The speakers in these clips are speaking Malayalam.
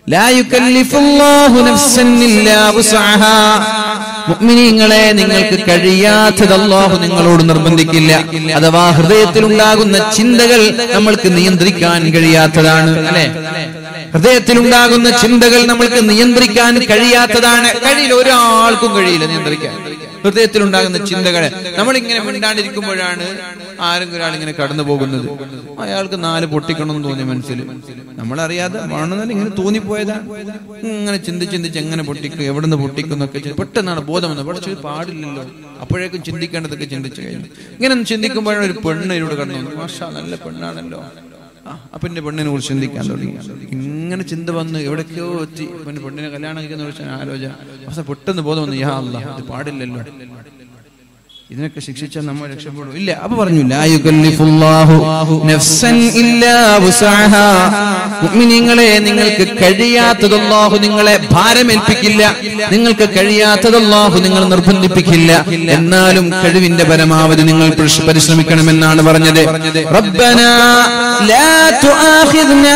ലാ യുകല്ലിഫുല്ലാഹു നഫ്സൻ ഇല്ലാ വുസ്അഹാ. മുഅ്മിനീങ്ങളെ നിങ്ങൾക്ക് കഴിയാത്തത് അല്ലാഹു നിങ്ങളോട് നിർബന്ധിക്കില്ല അഥവാ ഹൃദയത്തിൽ ഉണ്ടാകുന്ന ചിന്തകൾ നമ്മൾക്ക് നിയന്ത്രിക്കാൻ കഴിയാത്തതാണ് അല്ലെ ഹൃദയത്തിൽ ഉണ്ടാകുന്ന ചിന്തകൾ നമ്മൾക്ക് നിയന്ത്രിക്കാൻ കഴിയാത്തതാണ് കഴിയില്ല ഒരാൾക്കും കഴിയില്ല നിയന്ത്രിക്കാൻ ഹൃദയത്തിൽ ഉണ്ടാകുന്ന ചിന്തകളെ നമ്മൾ ഇങ്ങനെ മിണ്ടാണ്ടിരിക്കുമ്പോഴാണ് ആരെങ്കിലും ഒരാൾ ഇങ്ങനെ കടന്നു പോകുന്നത് അയാൾക്ക് നാല് പൊട്ടിക്കണം എന്ന് തോന്നി മനസ്സിൽ നമ്മളറിയാതെ വേണമെന്നല്ല ഇങ്ങനെ തോന്നിപ്പോയതാണ് ഇങ്ങനെ ചിന്തിച്ച് ചിന്തിച്ച് എങ്ങനെ പൊട്ടിക്കും എവിടെ നിന്ന് പൊട്ടിക്കും എന്നൊക്കെ ചി- പെട്ടെന്നാണ് ബോധം വന്നത് പക്ഷെ ഇത് പാടില്ലല്ലോ അപ്പോഴേക്കും ചിന്തിക്കേണ്ടതൊക്കെ ചിന്തിച്ചു കഴിഞ്ഞു ഇങ്ങനെ ചിന്തിക്കുമ്പോഴാണ് ഒരു പെണ്ണ് ഇതിലൂടെ കടന്നു വന്നു മാഷാ നല്ല പെണ്ണാണല്ലോ ആ, അപ്പൊ എന്റെ പെണ്ണിനെ കുറിച്ച് ചിന്തിക്കാൻ തുടങ്ങി ഇങ്ങനെ ചിന്ത വന്ന് എവിടേക്കോ എത്തി അപ്പൊ എന്റെ പെണ്ണിനെ കല്യാണം കഴിക്കുന്ന കുറിച്ച് ആലോചന പക്ഷെ പെട്ടെന്ന് ബോധം വന്നു യാ അല്ല ഇത് പാടില്ലല്ലോ ഇതിനൊക്കെ ശിക്ഷിച്ചാൽ നമ്മൾ രക്ഷപ്പെടും ഇല്ല അപ്പൊ പറഞ്ഞു ലാ യുകല്ലിഫുല്ലാഹു നഫ്സൻ ഇല്ലാ വുസ്അഹാ മുഅ്മിനീങ്ങളെ നിങ്ങൾക്ക് കഴിയാത്തത് അല്ലാഹു നിങ്ങളെ ഭാരമേൽപ്പിക്കില്ല നിങ്ങൾക്ക് കഴിയാത്തത് അല്ലാഹു നിങ്ങൾ നിർബന്ധിപ്പിക്കില്ല എന്നാലും കഴിവിന്റെ പരമാവധി നിങ്ങൾ പരിശ്- പരിശ്രമിക്കണമെന്നാണ് പറഞ്ഞത് റബ്ബനാ ലാ തുആഖിദ്നാ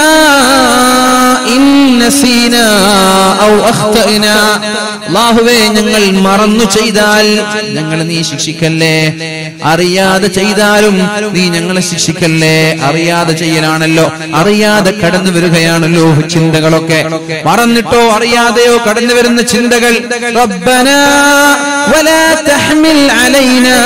ഇൻ നസീനാ ഔ അഖ്തഅനാ അല്ലാഹുവേ ഞങ്ങൾ മറന്നു ചെയ്താൽ ഞങ്ങൾ നീ ശിക്ഷിക്കല്ലേ അറിയാതെ ചെയ്താലും നീ ഞങ്ങളെ ശിക്ഷിക്കല്ലേ അറിയാതെ ചെയ്യലാണല്ലോ അറിയാതെ കടന്നു വരികയാണല്ലോ ചിന്തകളൊക്കെ മറന്നിട്ടോ അറിയാതെയോ കടന്നു വരുന്ന ചിന്തകൾ റബ്ബനാ വലാ തഹ്മിൽ അലൈനാ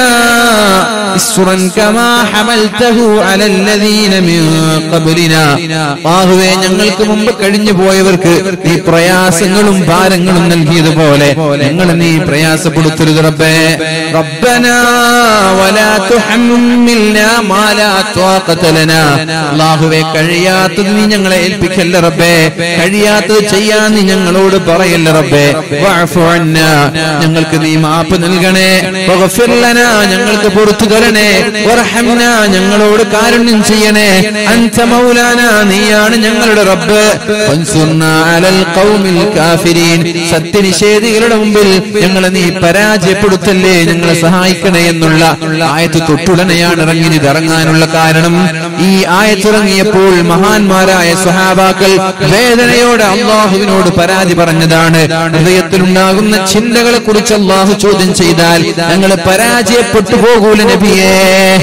ഇസ്റൻ കമാ ഹമൽതഹു അലല്ലദീന മിൻ ഖബ്ലിനാ അല്ലാഹുവേ ഞങ്ങൾക്ക് മുമ്പ് കഴിഞ്ഞു പോയവർക്ക് നീ പ്രയാസങ്ങളും ഭാരങ്ങളും നൽകിയതുപോലെ ഞങ്ങൾ നീ പ്രയാസപ്പെടുത്തരുത് റബ്ബേ റബ്ബനാ വലാ തുഹമ്മിൽനാ മാ ലാ ത്വാഖത ലനാ അല്ലാഹുവേ കഴിയാത്തത് നീ ഞങ്ങളെ ഏൽപ്പിക്കല്ല റബ്ബേ കഴിയാത്തത് ചെയ്യാൻ നീ ഞങ്ങളോട് പറയല്ല റബ്ബേ വഅഫു അന്നാ ഞങ്ങൾക്ക് നീ മാപ്പ് നൽകണേ വഗ്ഫിർ ലനാ ഞങ്ങൾക്ക് പുറത്തു തരണേ വർഹംനാ ഞങ്ങളോട് കാരുണ്യം ചെയ്യണേ അൻത മൗലാന നീയാണ് ഞങ്ങളുടെ റബ്ബ് വൻസുർനാ അലൽ ഖൗമിൽ കാഫിരീൻ സത്യനിഷേധികളുടെ മുമ്പിൽ ഞങ്ങളെ നീ പരാജയപ്പെടുത്തല്ലേ ഞങ്ങളെ സഹായിക്കണേ എന്നുള്ള ആയത്ത് തൊട്ടുടനെയാണ് ഇറങ്ങിയത് ഇറങ്ങാനുള്ള കാരണം ഈ ആയത്തിറങ്ങിയപ്പോൾ മഹാന്മാരായ സ്വഹാബാക്കൾ വേദനയോടെ അള്ളാഹുവിനോട് പരാതി പറഞ്ഞതാണ് ഹൃദയത്തിലുണ്ടാകുന്ന ചിന്തകളെ കുറിച്ച് അള്ളാഹു ചോദ്യം ചെയ്താൽ ഞങ്ങൾ പരാജയപ്പെട്ടു പോകൂല നബിയേ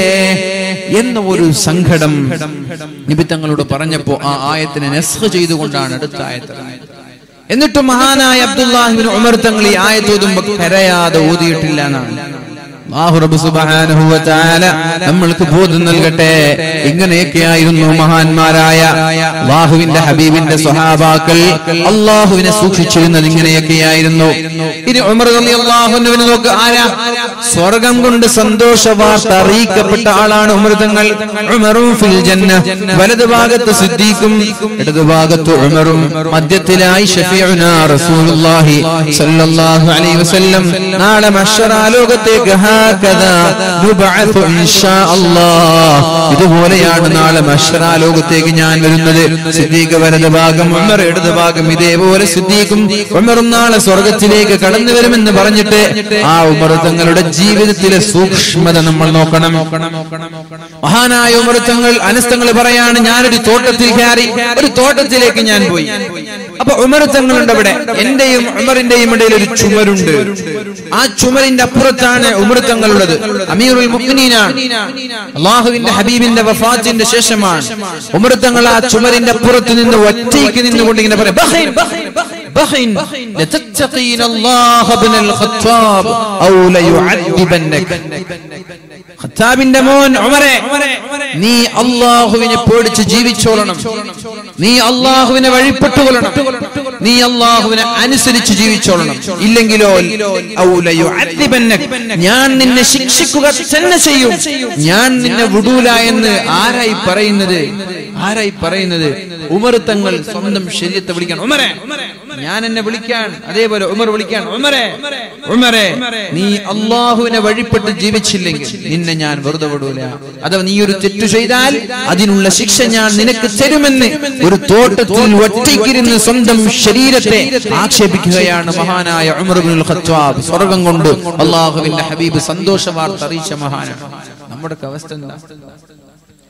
എന്ന ഒരു സങ്കടം നബി തങ്ങളോട് പറഞ്ഞപ്പോ ആ ആയത്തിനെ നെസ്ഹ ചെയ്തുകൊണ്ടാണ് അടുത്ത ആയത്ത് ഇറങ്ങിയത്. എന്നിട്ടും മഹാനായ അബ്ദുല്ലാഹിബിൻ ഉമർ തങ്ങൾ ഈ ആയത്ത് ഓതുമ്പോ കരയാതെ ഓതിയിട്ടില്ല എന്നാണ് അല്ലാഹു റബ്ബ് സുബ്ഹാനഹു വ തആല നമ്മൾക്ക് ബോധം നൽകട്ടെ ഇങ്ങനെയൊക്കെയായിരുന്നു മഹാന്മാരായ അല്ലാഹുവിന്റെ ഹബീബിന്റെ സ്വഹാബാക്കൾ അല്ലാഹുവിനെ സൂക്ഷിച്ചിരുന്നത് ഇങ്ങനെയൊക്കെയായിരുന്നു ഇനി ഉമർ റളിയല്ലാഹു അൻഹുവിനെ നോക്ക് ആരാ സ്വർഗം കൊണ്ട് സന്തോഷ വാർത്ത അറിയിക്കപ്പെട്ട ആളാണ് ഉമർ തങ്ങൾ ഉമറും ഫിൽ ജന്ന വലതുഭാഗത്ത് സിദ്ദീഖും ഇടതുഭാഗത്ത് ഉമറും മധ്യത്തിലായി ഷഫീഉനാ റസൂലുള്ളാഹി സല്ലല്ലാഹു അലൈഹി വസല്ലം നാളെ മഹ്ശറാലോകത്തേക്ക് ഹാകദാ നുബഅത്തു ഇൻഷാ അല്ലാഹ് ഇതുപോലെയാണ് നാളെ മഹ്ശറാലോകത്തേക്ക് ഞാൻ വരുന്നത് സിദ്ദീഖ് വലതുഭാഗം ഉമർ ഇടതുഭാഗം ഇതേപോലെ സിദ്ദീഖും ഉമറും നാളെ സ്വർഗത്തിലേക്ക് കടന്നു വരുമെന്ന് പറഞ്ഞിട്ട് ആ ഉമർ തങ്ങളുടെ ജീവിതത്തിലെ സൂക്ഷ്മത നമ്മൾ നോക്കണം മഹാനായ ഉമർ തങ്ങൾ അനസ്തങ്ങൾ പറയാണ് ഞാനൊരു തോട്ടത്തിൽ കയറി ഒരു തോട്ടത്തിലേക്ക് ഞാൻ പോയി അപ്പൊ ഉമർ തങ്ങളുണ്ട് അവിടെ എന്റെയും ഉമറിന്റെയും ഇടയിൽ ഒരു ചുമരുണ്ട് ആ ചുമരിന്റെ അപ്പുറത്താണ് ഉമർ തങ്ങളുള്ളത് അമീറുൽ മുഅ്മിനീനാണ് അള്ളാഹുവിന്റെ ഹബീബിന്റെ വഫാത്തിന്റെ ശേഷമാണ് ഉമർ തങ്ങൾ ആ ചുമരിന്റെ അപ്പുറത്ത് നിന്ന് ഒറ്റയ്ക്ക് നിന്നുകൊണ്ട് ഇങ്ങനെ പറയാം "ബഖിൻ, ബഖിൻ, ലതത്തഖീന അല്ലാഹ ഇബ്നുൽ ഖത്താബ് ഔ ലയുഅദ്ദിബന്നക." ഖത്താബിന്റെ മോൻ ഉമറെ നീ അള്ളാഹുവിനെ പേടിച്ച് ജീവിച്ചോളണം നീ അള്ളാഹുവിനെ വഴിപ്പെട്ടുകൊള്ളണം നീ അള്ളാഹുവിനെ അനുസരിച്ച് ജീവിച്ചോളണം ഇല്ലെങ്കിലോ ഔ ലയുഅദ്ദിബന്നക. ഞാൻ നിന്നെ ശിക്ഷിക്കുക തന്നെ ചെയ്യും ഞാൻ നിന്നെ വിടൂല എന്ന് ആരായി പറയുന്നത് ആരായി പറയുന്നത് ഉമർ തങ്ങൾ സ്വന്തം ശരീരത്തെ വിളിക്കാൻ ഉമരെ ഞാൻ എന്നെ വിളിക്കാൻ അതേപോലെ ഉമർ വിളിക്കാൻ ഉമരെ ഉമരെ നീ അള്ളാഹുവിനെ വഴിപ്പെട്ട് ജീവിച്ചില്ലെങ്കിൽ നിന്നെ ഞാൻ വെറുതെ വിടൂല അഥവാ നീ ഒരു തെറ്റു ചെയ്താൽ അതിനുള്ള ശിക്ഷ ഞാൻ നിനക്ക് തരുമെന്ന് ഒരു തോട്ടത്തിൽ ഒറ്റയ്ക്കിരുന്ന് സ്വന്തം ശരീരത്തെ ആക്ഷേപിക്കുകയാണ് മഹാനായ ഉമർ ഇബ്നുൽ ഖത്താബ് സ്വർഗം കൊണ്ട് അള്ളാഹുവിന്റെ ഹബീബ് സന്തോഷ വാർത്ത അറിയിച്ച മഹാനാണ് നമ്മുടെ അവസ്ഥ എന്താ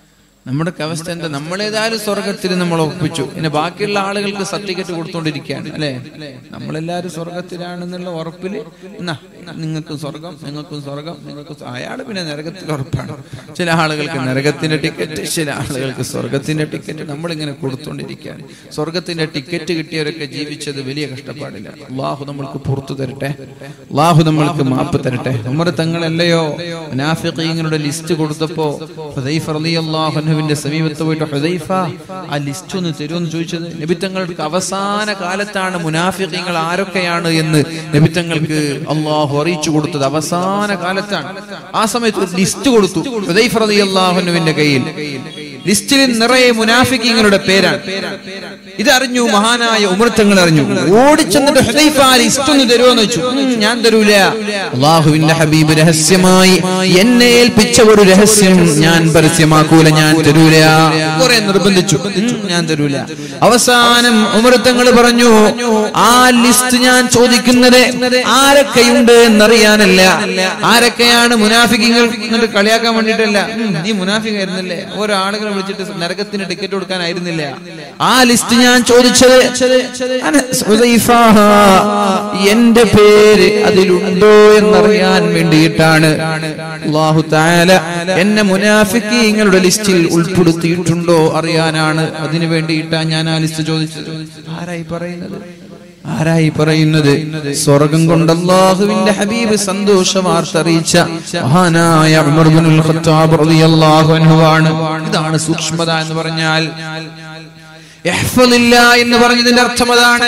നമ്മുടെ അവസ്ഥ എന്താ നമ്മളേതായാലും സ്വർഗത്തിൽ നമ്മൾ ഒപ്പിച്ചു പിന്നെ ബാക്കിയുള്ള ആളുകൾക്ക് സർട്ടിഫിക്കറ്റ് കൊടുത്തോണ്ടിരിക്കുകയാണ് അല്ലെ നമ്മളെല്ലാരും സ്വർഗത്തിലാണെന്നുള്ള ഉറപ്പില് എന്നാ നിങ്ങൾക്കും സ്വർഗം നിങ്ങൾക്കും സ്വർഗം നിങ്ങൾക്കും സ്വ- അയാള് പിന്നെ നരകത്തിൽ ഉറപ്പാണ് ചില ആളുകൾക്ക് നരകത്തിന്റെ ടിക്കറ്റ് ചില ആളുകൾക്ക് സ്വർഗത്തിന്റെ ടിക്കറ്റ് നമ്മളിങ്ങനെ കൊടുത്തോണ്ടിരിക്കുകയാണ് സ്വർഗത്തിന്റെ ടിക്കറ്റ് കിട്ടിയവരൊക്കെ ജീവിച്ചത് വലിയ കഷ്ടപ്പാടില്ല അള്ളാഹു നമ്മൾക്ക് പുറത്തു തരട്ടെ അള്ളാഹു നമ്മൾക്ക് മാപ്പ് തരട്ടെ നമ്മുടെ തങ്ങളല്ലയോ മുനാഫിഖീങ്ങളുടെ ലിസ്റ്റ് കൊടുത്തപ്പോ ഹുദൈഫ റളിയല്ലാഹു അൻഹുവിന്റെ സമീപത്ത് പോയിട്ട് ഹുദൈഫ ആ ലിസ്റ്റ് ഒന്ന് തരുമെന്ന് ചോദിച്ചത് നബിത്തങ്ങൾക്ക് അവസാന കാലത്താണ് മുനാഫിഖീങ്ങൾ ആരൊക്കെയാണ് എന്ന് നബിത്തങ്ങൾക്ക് അള്ളാഹു അറിയിച്ചു കൊടുത്തത് അവസാന കാലത്താണ് ആ സമയത്ത് ഒരു ലിസ്റ്റ് കൊടുത്തു ഹുദൈഫ റളിയല്ലാഹു അൻഹുവിന്റെ കയ്യിൽ ലിസ്റ്റിൽ നിറയെ മുനാഫിക്കീങ്ങളുടെ പേരാണ് ഇതറിഞ്ഞു മഹാനായ ഉമർത്തങ്ങൾ അറിഞ്ഞു ഓടിച്ചെന്നിട്ട് ഹുദൈഫ ആ ലിസ്റ്റ് ഒന്ന് തരുമോന്ന് വെച്ചു "ഉം, ഞാൻ തരൂല അള്ളാഹുവിന്റെ ഹബീബ് രഹസ്യമായി എന്നെ ഏൽപ്പിച്ച ഒരു രഹസ്യം ഞാൻ പരസ്യമാക്കൂല ഞാൻ തരൂല കുറെ നിർബന്ധിച്ചു "ഉം, ഞാൻ തരൂല അവസാനം ഉമർത്തങ്ങൾ പറഞ്ഞു ആ ലിസ്റ്റ് ഞാൻ ചോദിക്കുന്നത് ആരൊക്കെയുണ്ട് എന്നറിയാനല്ല ആരൊക്കെയാണ് മുനാഫിക്കങ്ങൾ എന്നിട്ട് കളിയാക്കാൻ വേണ്ടിയിട്ടല്ല "ഉം, നീ മുനാഫിക്കായിരുന്നല്ലേ ഓരോ ആളുകളെ വിളിച്ചിട്ട് നരകത്തിന് ടിക്കറ്റ് കൊടുക്കാനായിരുന്നില്ല ആ ലിസ്റ്റ് ഞാൻ ചോദിച്ചത് അനസ് ഹുദൈഫ, എന്റെ പേര് അതിലുണ്ടോ എന്നറിയാൻ വേണ്ടിയിട്ടാണ് അള്ളാഹു താല എന്നെ മുനാഫിക്കീങ്ങളുടെ ലിസ്റ്റിൽ ഉൾപ്പെടുത്തിയിട്ടുണ്ടോ അറിയാനാണ് അതിനു വേണ്ടിയിട്ടാണ് ഞാൻ ആ ലിസ്റ്റ് ചോദിച്ചത് ആരായി പറയുന്നത് ആരായി പറയുന്നത് സ്വർഗം കൊണ്ട് അള്ളാഹുവിന്റെ ഹബീബ് സന്തോഷ വാർത്ത അറിയിച്ച മഹാനായ ഉമർ ഇബ്നുൽ ഖത്താബ് റളിയല്ലാഹു അൻഹു ആണ് ഇതാണ് സൂക്ഷ്മത എന്ന് പറഞ്ഞാൽ ഇഹ്ഫളില്ലാ എന്ന് പറഞ്ഞതിന്റെ അർത്ഥം അതാണ്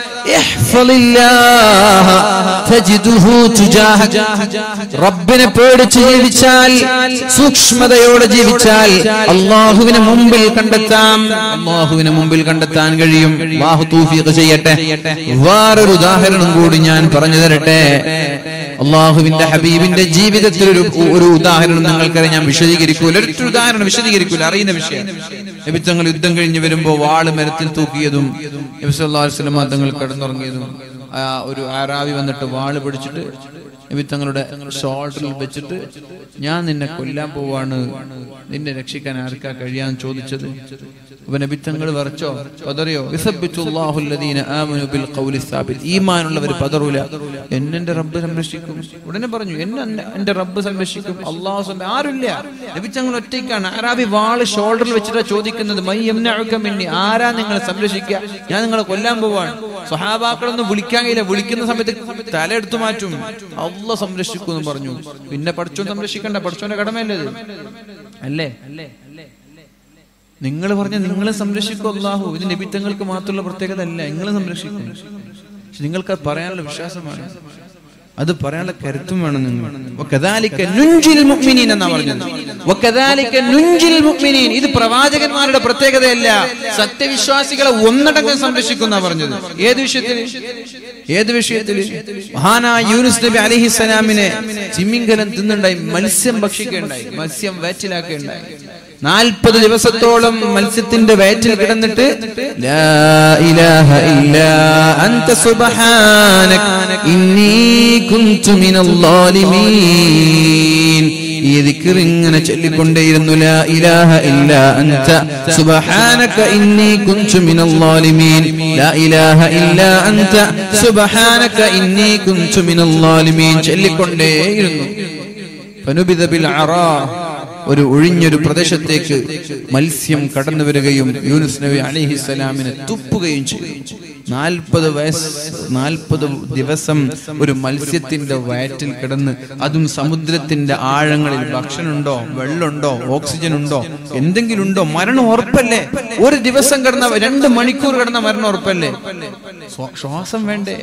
ഇഹ്ഫളില്ലാഹ തജിദുഹു തുജാഹക. റബ്ബിനെ പേടിച്ച് ജീവിച്ചാൽ സൂക്ഷ്മതയോടെ ജീവിച്ചാൽ അള്ളാഹുവിനെ മുമ്പിൽ കണ്ടെത്താം അള്ളാഹുവിനെ മുമ്പിൽ കണ്ടെത്താൻ കഴിയും അള്ളാഹു തൗഫീഖ് ചെയ്യട്ടെ വേറൊരു ഉദാഹരണം കൂടി ഞാൻ പറഞ്ഞു തരട്ടെ അള്ളാഹുവിന്റെ ഹബീബിന്റെ ജീവിതത്തിൽ ഒരു ഒരു ഉദാഹരണം നിങ്ങൾക്കറിയാം ഞാൻ വിശദീകരിക്കൂല ഒരൊറ്റ ഉദാഹരണം വിശദീകരിക്കൂല അറിയുന്ന വിഷയം നബി തങ്ങൾ യുദ്ധം കഴിഞ്ഞ് വരുമ്പോ വാള് മരത്തിൽ തൂക്കിയതും നബി സല്ലല്ലാഹു അലൈഹി വസല്ലം തങ്ങൾ കിടന്നുറങ്ങിയതും ആ ഒരു ആരാവി വന്നിട്ട് വാള് പിടിച്ചിട്ട് നബി തങ്ങളുടെ ഷോൾഡറിൽ വെച്ചിട്ട് ഞാൻ നിന്നെ കൊല്ലാൻ പോവാണ് നിന്നെ രക്ഷിക്കാൻ ആർക്കാ കഴിയാന്ന് ചോദിച്ചത് അപ്പൊ നബി തങ്ങൾ വരച്ചോ പതറിയോ യുസബ്ബിത്തുല്ലാഹു അല്ലദീന ആമനു ബിൽ ഖൗലി സാബിത് ഈമാനുള്ളവർ പതറൂല എന്നെ റബ്ബ് സംരക്ഷിക്കും ഉടനെ പറഞ്ഞു എന്നെ എന്നെ- എന്റെ റബ്ബ് സംരക്ഷിക്കും അള്ളാഹു സംര- ആരുമില്ല നബി തങ്ങൾ ഒറ്റയ്ക്കാണ് ആരാബി വാള് ഷോൾഡറിൽ വെച്ചിട്ടാ ചോദിക്കുന്നത് മൈ യംനഉക മിന്നി ആരാ നിങ്ങളെ സംരക്ഷിക്കുക ഞാൻ നിങ്ങളെ കൊല്ലാൻ പോവാണ് സ്വഹാബാക്കളൊന്നും വിളിക്കാൻ കഴിയില്ല വിളിക്കുന്ന സമയത്ത് തല എടുത്തു മാറ്റും അള്ള സംരക്ഷിക്കും എന്ന് പറഞ്ഞു പിന്നെ പഠിച്ചോൻ സംരക്ഷിക്കണ്ട പഠിച്ചോന്റെ കടമയല്ലേ ഇത്? അല്ലേ നിങ്ങൾ പറഞ്ഞ നിങ്ങളെ സംരക്ഷിക്കും അള്ളാഹു ഇത് നിബിത്തങ്ങൾക്ക് മാത്രമുള്ള പ്രത്യേകത അല്ല നിങ്ങളെ സംരക്ഷിക്കും പക്ഷെ നിങ്ങൾക്ക് അത് പറയാനുള്ള വിശ്വാസമാണ് അത് പറയാനുള്ള കരുത്തും വേണം നിങ്ങൾ വകദാലിക നുൻജിൽ മുഅ്മിനീൻ എന്നാ പറഞ്ഞത് വകദാലിക നുൻജിൽ മുഅ്മിനീൻ ഇത് പ്രവാചകന്മാരുടെ പ്രത്യേകതയല്ല സത്യവിശ്വാസികളെ ഒന്നടങ്കം സംരക്ഷിക്കുന്ന പറഞ്ഞത് ഏത് വിഷയത്തിൽ ഏത് വിഷയത്തിൽ മഹാനായ യൂനുസ് നബി അലൈഹിസ്സലാമിനെ ചിമ്മിങ്കലം തിന്നുണ്ടായി മത്സ്യം ഭക്ഷിക്കുകയുണ്ടായി മത്സ്യം വയറ്റിലാക്കുകയുണ്ടായി നാൽപ്പത് ദിവസത്തോളം മത്സ്യത്തിന്റെ വയറ്റിൽ കിടന്നിട്ട് ലാ ഇലാഹ ഇല്ലാ അൻത സുബ്ഹാനക ഇന്നി കുൻതു മിനൽ ളാലിമീൻ ഈ ദിക്ർ ഇങ്ങനെ ചൊല്ലിക്കൊണ്ടേയിരുന്നു ലാ ഇലാഹ ഇല്ലാ അൻത സുബ്ഹാനക ഇന്നി കുൻതു മിനൽ ളാലിമീൻ ലാ ഇലാഹ ഇല്ലാ അൻത സുബ്ഹാനക ഇന്നി കുൻതു മിനൽ ളാലിമീൻ ചൊല്ലിക്കൊണ്ടേയിരുന്നു ഫനുബിദ ബിൽ അറാ ഒരു ഒഴിഞ്ഞൊരു പ്രദേശത്തേക്ക് മത്സ്യം കടന്നു വരികയും യൂനുസ് നബി അലിഹിസ്സലാമിനെ തുപ്പുകയും ചെയ്തു നാൽപ്പത് വയസ്സ് നാൽപ്പത് ദിവസം ഒരു മത്സ്യത്തിന്റെ വയറ്റിൽ കിടന്ന് അതും സമുദ്രത്തിന്റെ ആഴങ്ങളിൽ ഭക്ഷണമുണ്ടോ വെള്ളമുണ്ടോ ഓക്സിജൻ ഉണ്ടോ എന്തെങ്കിലും ഉണ്ടോ മരണം ഉറപ്പല്ലേ ഒരു ദിവസം കിടന്ന രണ്ട് മണിക്കൂർ കിടന്ന മരണം ഉറപ്പല്ലേ സ്വ- ശ്വാസം വേണ്ടേ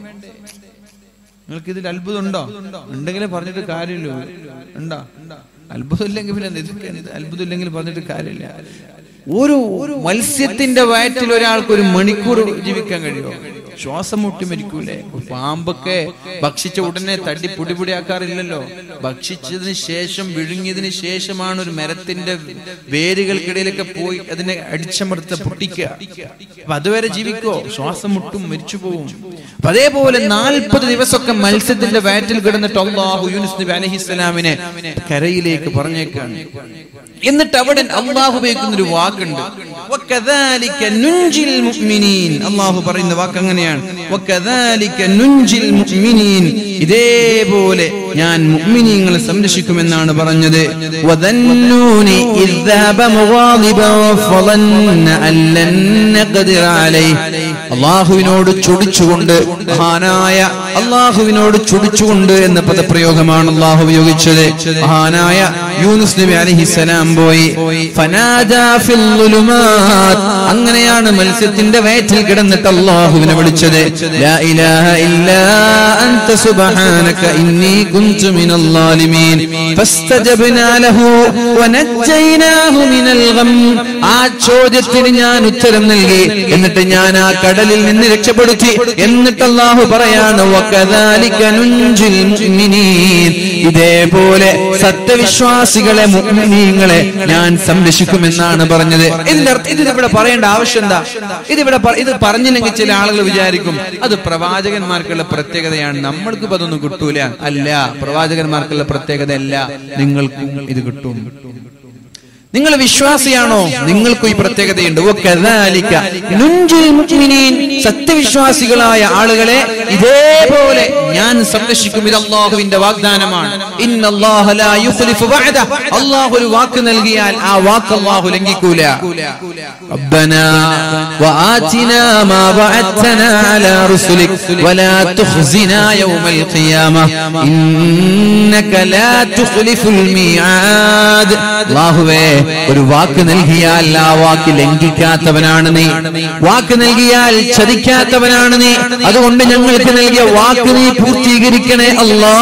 നിങ്ങൾക്ക് ഇതിൽ അത്ഭുതം ഉണ്ടോ ഉണ്ടെങ്കിലേ പറഞ്ഞിട്ട് കാര്യമില്ല ഉണ്ടോ അത്ഭുതം ഇല്ലെങ്കിൽ പിന്നെ ഇതൊക്കെ എന്ത് അത്ഭുതം ഇല്ലെങ്കിൽ പറഞ്ഞിട്ട് കാര്യമില്ല ഒരു ഒരു മത്സ്യത്തിന്റെ വയറ്റിൽ ഒരാൾക്ക് ഒരു മണിക്കൂർ ജീവിക്കാൻ കഴിയുമോ ശ്വാസം മുട്ടി മരിക്കൂലേ പാമ്പൊക്കെ ഭക്ഷിച്ച ഉടനെ തട്ടി പൊടിപൊടിയാക്കാറില്ലല്ലോ ഭക്ഷിച്ചതിന് ശേഷം വിഴുങ്ങിയതിന് ശേഷമാണ് ഒരു മരത്തിന്റെ വേരുകൾക്കിടയിലൊക്കെ പോയി അതിനെ അടിച്ചമർത്ത പൊട്ടിക്കുക അപ്പൊ അതുവരെ ജീവിക്കോ ശ്വാസം മുട്ടും മരിച്ചു പോവും അപ്പൊ അതേപോലെ നാൽപ്പത് ദിവസമൊക്കെ മത്സ്യത്തിന്റെ വയറ്റിൽ കിടന്നിട്ട് അള്ളാഹു യൂനുസ് നബി അലഹിസ്സലാമിനെ കരയിലേക്ക് പറഞ്ഞേക്കാണ് എന്നിട്ട് അവിടെ അള്ളാഹു ഉപയോഗിക്കുന്ന ഒരു വാക്കുണ്ട് വകദാലിക നുൻജിൽ മുഅ്മിനീൻ അള്ളാഹു പറയുന്ന വാക്ക് അങ്ങനെയാണ് വകദാലിക നുൻജിൽ മുഅ്മിനീൻ ഇതേപോലെ ഞാൻ മുഅ്മിനീങ്ങളെ സംരക്ഷിക്കുമെന്നാണ് പറഞ്ഞത് വദന്നൂനി ഇദ് ذهب مغاضبا فظن أن لن نقدر عليه അള്ളാഹുവിനോട് ചൊടിച്ചുകൊണ്ട് മഹാനായ അള്ളാഹുവിനോട് ചൊടിച്ചുകൊണ്ട് എന്ന പദപ്രയോഗമാണ് അള്ളാഹു ഉപയോഗിച്ചത് മഹാനായ യൂനുസ് നബി അലഹിസലാം പോയി ഫനാദാ ഫിൽ ളുലുമാത്ത്. അങ്ങനെയാണ് മത്സ്യത്തിന്റെ വയറ്റിൽ കിടന്നിട്ട് അള്ളാഹുവിനെ വിളിച്ചത് ലാ ഇലാഹ ഇല്ലാ അൻത സുബ്ഹാനക ഇന്നി കുൻതു മിനൽ ളാലിമീൻ ഫസ്തജബ്നാ ലഹു വനജ്ജയ്നാഹു മിനൽ ഗം ആ ചോദ്യത്തിന് ഞാൻ ഉത്തരം നൽകി എന്നിട്ട് ഞാൻ ആ കടലിൽ നിന്ന് രക്ഷപ്പെടുത്തി എന്നിട്ട് അള്ളാഹു പറയാണ് വകദാലിക നുൻജിൽ മുഅ്മിനീൻ ഇതേപോലെ സത്യവിശ്വാസികളെ മുഅ്മിനീങ്ങളെ ഞാൻ സംരക്ഷിക്കുമെന്നാണ് പറഞ്ഞത് ഇതിന്റെ അർത്ഥം ഇത് ഇവിടെ പറയേണ്ട ആവശ്യം എന്താ ഇതിവിടെ പ- ഇത് പറഞ്ഞില്ലെങ്കിൽ ചില ആളുകൾ വിചാരിക്കും അത് പ്രവാചകന്മാർക്കുള്ള പ്രത്യേകതയാണ് നമ്മൾക്ക് ഇപ്പൊ അതൊന്നും കിട്ടൂല അല്ല പ്രവാചകന്മാർക്കുള്ള പ്രത്യേകത അല്ല നിങ്ങൾക്കും ഇത് കിട്ടും നിങ്ങൾ വിശ്വാസിയാണോ നിങ്ങൾക്കും ഈ പ്രത്യേകതയുണ്ട് വകദാലിക നുൻജിൽ മുഅ്മിനീൻ സത്യവിശ്വാസികളായ ആളുകളെ ഇതേപോലെ ഞാൻ സംരക്ഷിക്കും ഇത് അള്ളാഹുവിന്റെ വാഗ്ദാനമാണ് ഇന്നല്ലാഹ ലാ യുഖ്ലിഫു വഅദ അള്ളാഹു ഒരു വാക്ക് നൽകിയാൽ ആ വാക്ക് അള്ളാഹു ലംഘിക്കൂല ربنا وآتنا ما وعدتنا على رسلك ولا تخزنا يوم القيامة إنك لا تخلف الميعاد അള്ളാഹുവേ ഒരു വാക്ക് നൽകിയാൽ ആ വാക്ക് ലംഘിക്കാത്തവനാണ് നീ വാക്ക് നൽകിയാൽ ചതിക്കാത്തവനാണ് നീ അതുകൊണ്ട് ഞങ്ങൾക്ക് നൽകിയ വാക്ക് നീ പൂർത്തീകരിക്കണേ അല്ലാ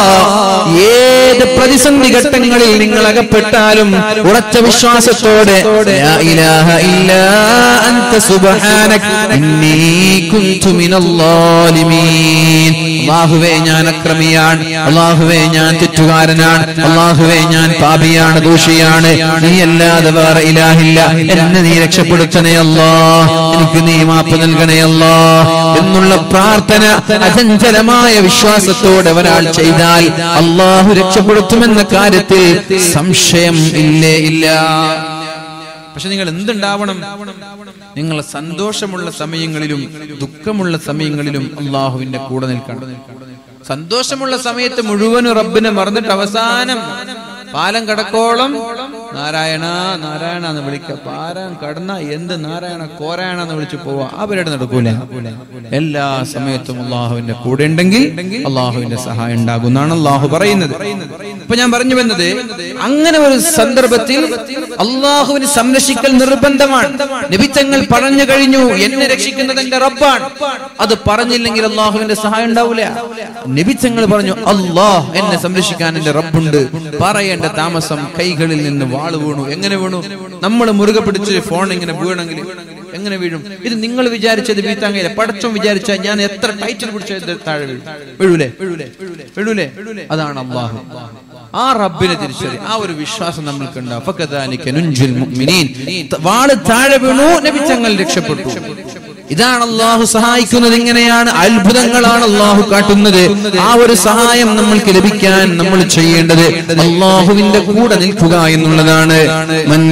ഏത് പ്രതിസന്ധി ഘട്ടങ്ങളിൽ നിങ്ങൾ അകപ്പെട്ടാലും ഉറച്ച വിശ്വാസത്തോടെ ലാ ഇലാഹ ഇല്ലാ അൻത സുബ്ഹാനക ഇന്നി കുൻതു മിനൽ ളാലിമീൻ അല്ലാഹുവേ ഞാൻ അക്രമിയാണ് അല്ലാഹുവേ ഞാൻ തെറ്റുകാരനാണ് അല്ലാഹുവേ ഞാൻ പാപിയാണ് ദോഷിയാണ് നീ അല്ലാതെ വേറെ ഇലാഹില്ല എന്നെ നീ രക്ഷപ്പെടുത്തണേ അല്ലാ എനിക്ക് നീ മാപ്പ് നൽകണേ അല്ലാ എന്നുള്ള പ്രാർത്ഥന അചഞ്ചലമായ വിശ്വാസത്തോടെ ഒരാൾ ചെയ്താൽ അള്ളാഹു രക്ഷപ്പെടുത്തുമെന്ന കാര്യത്തിൽ സംശയം ഇല്ലേ ഇല്ല പക്ഷെ നിങ്ങൾ എന്തുണ്ടാവണം നിങ്ങൾ സന്തോഷമുള്ള സമയങ്ങളിലും ദുഃഖമുള്ള സമയങ്ങളിലും അള്ളാഹുവിന്റെ കൂടെ നിൽക്കണം സന്തോഷമുള്ള സമയത്ത് മുഴുവനും റബ്ബിനെ മറന്നിട്ട് അവസാനം പാലം കടക്കോളം നാരായണ നാരായണ എന്ന് വിളിക്ക പാലം കടന്ന എന്ത് നാരായണ കോരായണ എന്ന് വിളിച്ചു പോവാ അവരുടെ നടക്കൂല എല്ലാ സമയത്തും അള്ളാഹുവിന്റെ കൂടെ ഉണ്ടെങ്കിൽ അള്ളാഹുവിന്റെ സഹായം ഉണ്ടാകുന്നാണ് അള്ളാഹു പറയുന്നത് ഇപ്പൊ ഞാൻ പറഞ്ഞു വന്നത് അങ്ങനെ ഒരു സന്ദർഭത്തിൽ അള്ളാഹുവിന് സംരക്ഷിക്കൽ നിർബന്ധമാണ് നബിത്തങ്ങൾ പറഞ്ഞു കഴിഞ്ഞു എന്നെ രക്ഷിക്കുന്നത് എന്റെ റബ്ബാണ് അത് പറഞ്ഞില്ലെങ്കിൽ അള്ളാഹുവിന്റെ സഹായം ഉണ്ടാവില്ല നബിത്തങ്ങൾ പറഞ്ഞു അള്ളാഹ് എന്നെ സംരക്ഷിക്കാൻ എന്റെ റബ്ബുണ്ട് പറയേണ്ട താമസം കൈകളിൽ നിന്ന് വാള് വീണു എങ്ങനെ വീണു നമ്മൾ മുറുകെ പിടിച്ച് ഫോൺ ഇങ്ങനെ വീണെങ്കിൽ എങ്ങനെ വീഴും ഇത് നിങ്ങൾ വിചാരിച്ചത് വീഴ്ത്താൻ കഴിയില്ല പടച്ചോൻ വിചാരിച്ചാൽ ഞാൻ എത്ര ടൈറ്റിൽ പിടിച്ച താഴെ വീഴും വീഴൂലേ വീഴൂലേ അതാണ് അള്ളാഹു ആ റബ്ബിനെ തിരിച്ചറി ആ ഒരു വിശ്വാസം നമ്മൾക്കുണ്ടാവും ഫക്കദാലിക നുൻജിൽ മുഅ്മിനീൻ വാള് താഴെ വീണു നബി തങ്ങൾ രക്ഷപ്പെട്ടു ഇതാണ് അള്ളാഹു സഹായിക്കുന്നത് ഇങ്ങനെയാണ് അത്ഭുതങ്ങളാണ് അള്ളാഹു കാട്ടുന്നത് ആ ഒരു സഹായം നമ്മൾക്ക് ലഭിക്കാൻ നമ്മൾ ചെയ്യേണ്ടത് അള്ളാഹുവിന്റെ കൂടെ നിൽക്കുക എന്നുള്ളതാണ് മൻ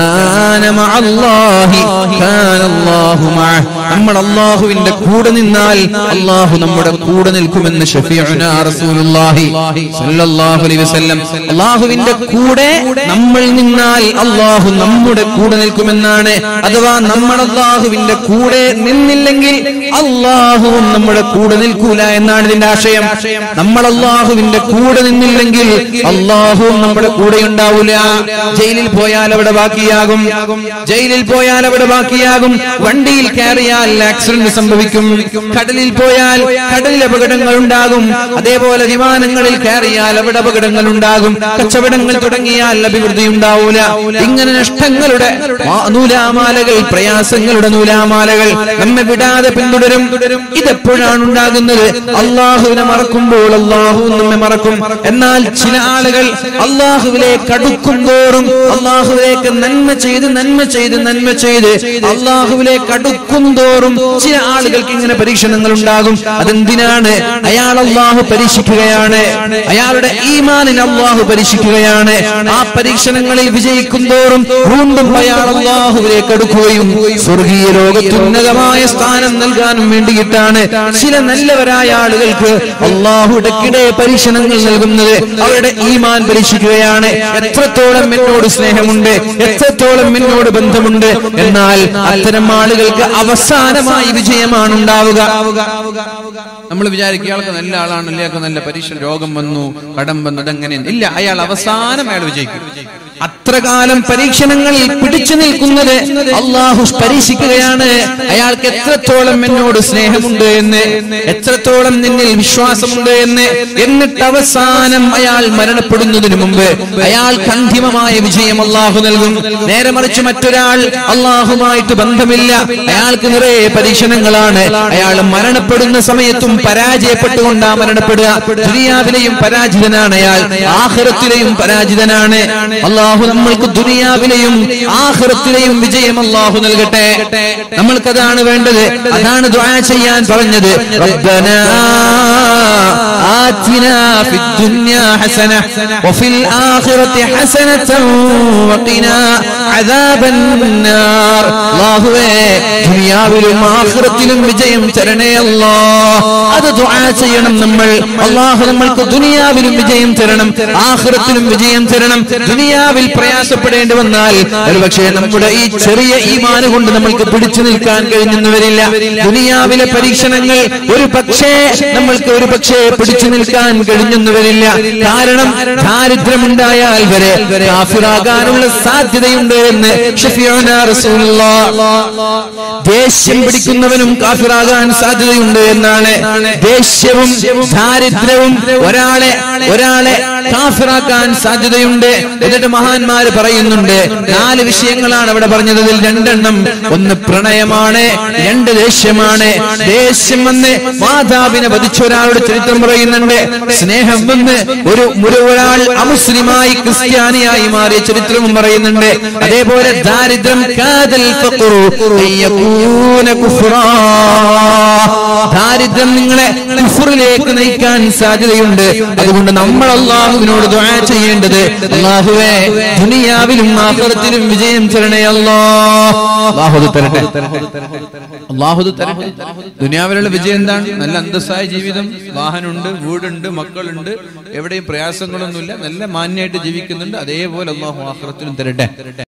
കാന മഅല്ലാഹി കാന അല്ലാഹു മഅഹ്. നമ്മൾ അള്ളാഹുവിന്റെ കൂടെ നിന്നാൽ അള്ളാഹു നമ്മുടെ കൂടെ നിൽക്കുമെന്ന് ഷഫീഉനാ റസൂലുള്ളാഹി സ്വല്ലല്ലാഹു അലൈഹി വസല്ലം അള്ളാഹുവിന്റെ കൂടെ നമ്മൾ നിന്നാൽ അള്ളാഹു നമ്മുടെ കൂടെ നിൽക്കുമെന്നാണ് അഥവാ നമ്മൾ അള്ളാഹുവിന്റെ കൂടെ നിന്നില്ലെങ്കിൽ അള്ളാഹുവും നമ്മുടെ കൂടെ നിൽക്കൂല എന്നാണ് ഇതിന്റെ ആശയം നമ്മൾ അള്ളാഹുവിന്റെ കൂടെ നിന്നില്ലെങ്കിൽ അള്ളാഹുവും നമ്മുടെ കൂടെ ഉണ്ടാവൂല ജയിലിൽ പോയാൽ അവിടെ ബാക്കിയാകും ജയിലിൽ പോയാൽ അവിടെ ബാക്കിയാകും വണ്ടിയിൽ കയറിയാൽ ആക്സിഡന്റ് സംഭവിക്കും കടലിൽ പോയാൽ കടലിൽ അപകടങ്ങൾ ഉണ്ടാകും അതേപോലെ വിമാനങ്ങളിൽ കയറിയാൽ അവിടെ അപകടങ്ങൾ ഉണ്ടാകും കച്ചവടങ്ങൾ തുടങ്ങിയാൽ അഭിവൃദ്ധി ഉണ്ടാവൂല ഇങ്ങനെ നഷ്ടങ്ങളുടെ ആ നൂലാമാലകൾ പ്രയാസങ്ങളുടെ നൂലാമാലകൾ നമ്മെ വിടാതെ പിന്തുടരും ഇതെപ്പോഴാണ് ഉണ്ടാകുന്നത് അള്ളാഹുവിനെ മറക്കുമ്പോൾ അള്ളാഹു നമ്മെ മറക്കും എന്നാൽ ചില ആളുകൾ അള്ളാഹുവിലേക്ക് അടുക്കും തോറും അള്ളാഹുവിലേക്ക് നന്മ ചെയ്ത് നന്മ ചെയ്ത് നന്മ ചെയ്ത് അള്ളാഹുവിലേക്ക് അടുക്കും തോറും ചില ആളുകൾക്ക് ഇങ്ങനെ പരീക്ഷണങ്ങൾ ഉണ്ടാകും അതെന്തിനാണ് അയാൾ അള്ളാഹു പരീക്ഷിക്കുകയാണ് അയാളുടെ ഈമാനിന് അള്ളാഹു പരീക്ഷിക്കുകയാണ് ആ പരീക്ഷണങ്ങളിൽ വിജയിക്കും തോറും വീണ്ടും അയാൾ അള്ളാഹുവിലേക്ക് അടുക്കുകയും സ്വർഗീയ ലോകത്ത് ഉന്നതമായ സ്ഥാനം നൽകാനും വേണ്ടിയിട്ടാണ് ചില നല്ലവരായ ആളുകൾക്ക് അള്ളാഹു ഇടയ്ക്കിടെ പരീക്ഷണങ്ങൾ നൽകുന്നത് അവരുടെ ഈമാൻ പരീക്ഷിക്കുകയാണ് എത്രത്തോളം എന്നോട് സ്നേഹമുണ്ട് എത്രത്തോളം എന്നോട് ബന്ധമുണ്ട് എന്നാൽ അത്തരം ആളുകൾക്ക് അവസാനമായി വിജയമാണ് ഉണ്ടാവുക നമ്മൾ വിചാരിക്കും ഇയാൾക്ക് നല്ല ആളാണ് ഇയാൾക്ക് നല്ല പരീക്ഷ രോഗം വന്നു കടം വന്നു അതെങ്ങനെ ഇല്ല അയാൾ അവസാനം അയാൾ വിജയിക്കും അത്ര കാലം പരീക്ഷണങ്ങളിൽ പിടിച്ചു നിൽക്കുന്നത് അള്ളാഹു പരീക്ഷിക്കുകയാണ് അയാൾക്ക് എത്രത്തോളം എന്നോട് സ്നേഹമുണ്ട് എന്ന് എത്രത്തോളം നിന്നിൽ വിശ്വാസമുണ്ട് എന്ന് എന്നിട്ട് അവസാനം അയാൾ മരണപ്പെടുന്നതിന് മുമ്പ് അയാൾക്ക് അന്തിമമായ വിജയം അള്ളാഹു നൽകും നേരെ മറിച്ച് മറ്റൊരാൾ അള്ളാഹുമായിട്ട് ബന്ധമില്ല അയാൾക്ക് നിറയെ പരീക്ഷണങ്ങളാണ് അയാൾ മരണപ്പെടുന്ന സമയത്തും പരാജയപ്പെട്ടുകൊണ്ടാ മരണപ്പെടുക ദുനിയാവിലെയും പരാജിതനാണ് അയാൾ ആഹ്റത്തിലെയും പരാജിതനാണ് അള്ളാഹു നമ്മൾക്ക് ദുനിയാവിലെയും ആഹ്റത്തിലെയും വിജയം അള്ളാഹു നൽകട്ടെ നമ്മൾക്കതാണ് വേണ്ടത് അതാണ് ദുആ ചെയ്യാൻ പറഞ്ഞത് റബ്ബനാ ആതിനാ ഫിദ്ദുനിയാ ഹസന വഫിൽ ആഖിറതി ഹസനതൻ വഖിനാ അദാബന്നാർ അല്ലാഹുവേ ദുനിയാവിലും ആഖിറത്തിലും വിജയം തരണേ അല്ലാ അത് ദുആ ചെയ്യണം നമ്മൾ അല്ലാഹു നമ്മൾക്ക് ദുനിയാവിലും വിജയം തരണം ആഖിറത്തിലും വിജയം തരണം ദുനിയാവിൽ പ്രയാസപ്പെടേണ്ടി വന്നാൽ ഒരുപക്ഷെ നമ്മുടെ ഈ ചെറിയ ഈമാന് കൊണ്ട് നമ്മൾക്ക് പിടിച്ചു നിൽക്കാൻ കഴിഞ്ഞെന്ന് വരില്ല ദുനിയാവിലെ പരീക്ഷണങ്ങൾ ഒരു പക്ഷേ നമ്മൾക്ക് ഒരു പക്ഷേ പിടിച്ചു നിൽക്കാൻ കഴിഞ്ഞെന്ന് വരില്ല കാരണം ദാരിദ്ര്യമുണ്ടായാൽ വരെ കാഫിറാകാനുള്ള സാധ്യതയുണ്ട് എന്ന് ഷഫീഉന റസൂലുള്ളാഹ് ദേഷ്യം പിടിക്കുന്നവനും കാഫിറാകാൻ സാധ്യതയുണ്ട് എന്നാണ് ദേഷ്യവും ദാരിദ്ര്യവും ഒരാളെ ഒരാളെ കാഫിറാക്കാൻ സാധ്യതയുണ്ട് എന്നിട്ട് മഹാന്മാര് പറയുന്നുണ്ട് നാല് വിഷയങ്ങളാണ് അവിടെ പറഞ്ഞത് അതിൽ രണ്ടെണ്ണം ഒന്ന് പ്രണയമാണ് രണ്ട് ദേഷ്യമാണ് ദേഷ്യം വന്ന് മാതാവിനെ വധിച്ച ഒരാളുടെ ചരിത്രം പറയുന്നുണ്ട് സ്നേഹം വന്ന് ഒരു ഒരു ഒരാൾ അമുസ്ലിമായി ക്രിസ്ത്യാനിയായി മാറിയ ചരിത്രവും പറയുന്നുണ്ട് അതേപോലെ ദാരിദ്ര്യം കാതൽ ഫഖ്റു അയ്യകൂന കുഫ്റാ ദാരിദ്ര്യം നിങ്ങളെ കുഫറിലേക്ക് നയിക്കാൻ സാധ്യതയുണ്ട് അതുകൊണ്ട് നമ്മൾ അള്ളാഹുവിനോട് ദുആ ചെയ്യേണ്ടത് അള്ളാഹുവേ ദുനിയാവിലും ആഖിറത്തിലും വിജയം തരണേ അല്ലാ അല്ലാഹു ഇത് തരട്ടെ അള്ളാഹു ഇത് തരട്ടെ ദുനിയാവിലുള്ള വിജയം എന്താണ് നല്ല അന്തസ്സായ ജീവിതം വാഹനമുണ്ട് വീടുണ്ട് മക്കളുണ്ട് എവിടെയും പ്രയാസങ്ങളൊന്നുമില്ല നല്ല മാന്യമായിട്ട് ജീവിക്കുന്നുണ്ട് അതേപോലെ അള്ളാഹു ആഖിറത്തിലും തരട്ടെ